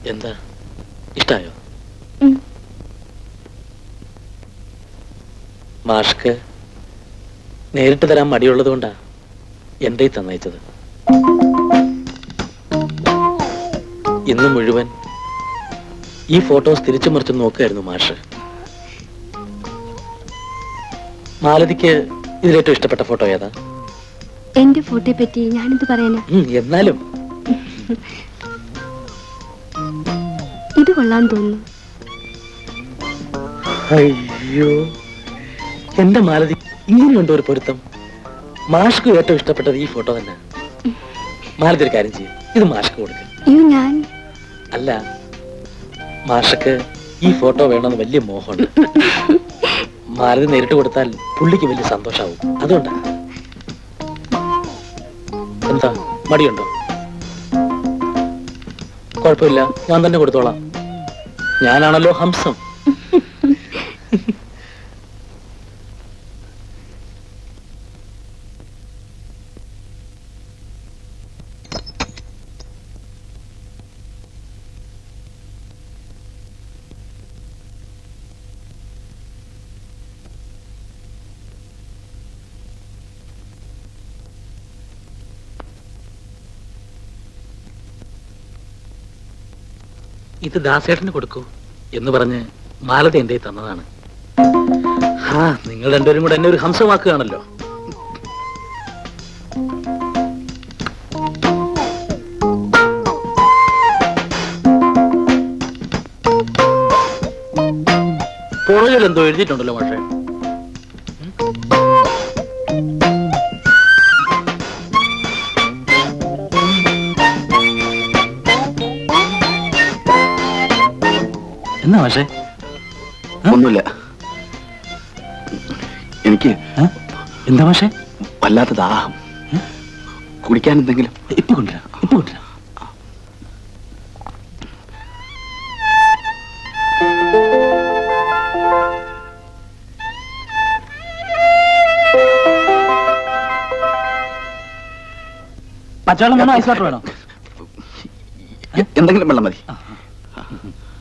എന്താ ഇഷ്ടായോ ഉം. മാഷ്ക്ക് നേരിട്ട് തരാൻ മടിയുള്ളത് കൊണ്ടാ എന്റെ തന്നയച്ചത് ഇന്ന് മുഴുവൻ ഈ ഫോട്ടോസ് തിരിച്ചു മറിച്ച് നോക്കുകയായിരുന്നു മാഷ് മാലതിക്ക് ഇതിലേറ്റവും ഇഷ്ടപ്പെട്ട ഫോട്ടോ ഏതാ എന്റെ ഫോട്ടോയെ പറ്റി ഞാനെന്ത് പറയാനാ ഉം, എന്നാലും ഇത് കൊള്ളാൻ തോന്നുന്നു അയ്യോ എന്റെ മാലതി ഇങ്ങനെയുണ്ട് ഒരു പൊരുത്തം മാഷ്ക്ക് ഏറ്റവും ഇഷ്ടപ്പെട്ടത് ഈ ഫോട്ടോ തന്നെ മാലതി ഒരു കാര്യം ചെയ്യും ഇത് മാഷ്ക്ക് കൊടുക്കുക അയ്യോ ഞാൻ അല്ല മാഷക്ക് ഈ ഫോട്ടോ വേണമെന്ന് വലിയ മോഹമുണ്ട് മാലതി നേരിട്ട് കൊടുത്താൽ പുള്ളിക്ക് വലിയ സന്തോഷാവും അതുകൊണ്ടാ എന്താ മടിയുണ്ടോ കുഴപ്പമില്ല ഞാൻ തന്നെ കൊടുത്തോളാം ഞാനാണല്ലോ ഹംസം ഇത് ദാസേട്ടന് കൊടുക്കൂ എന്ന് പറഞ്ഞ് മാലതി എന്റെ കയ്യിൽ തന്നതാണ് ആ നിങ്ങൾ രണ്ടുപേരും കൂടെ എന്നെ ഒരു ഹംസമാക്കുകയാണല്ലോ പുറകിൽ എന്തോ എഴുതിയിട്ടുണ്ടല്ലോ പക്ഷേ എന്നാ പക്ഷേ ഒന്നുമില്ല എനിക്ക് എന്താ പക്ഷേ വല്ലാത്ത ദാഹം കുടിക്കാൻ എന്തെങ്കിലും ഇപ്പൊ കൊണ്ടുവരാം ഇപ്പൊ കൊണ്ടുവരാം പച്ചവെള്ളം വേണോ ഐസ് വാട്ടർ വേണോ എന്തെങ്കിലും വെള്ളം മതി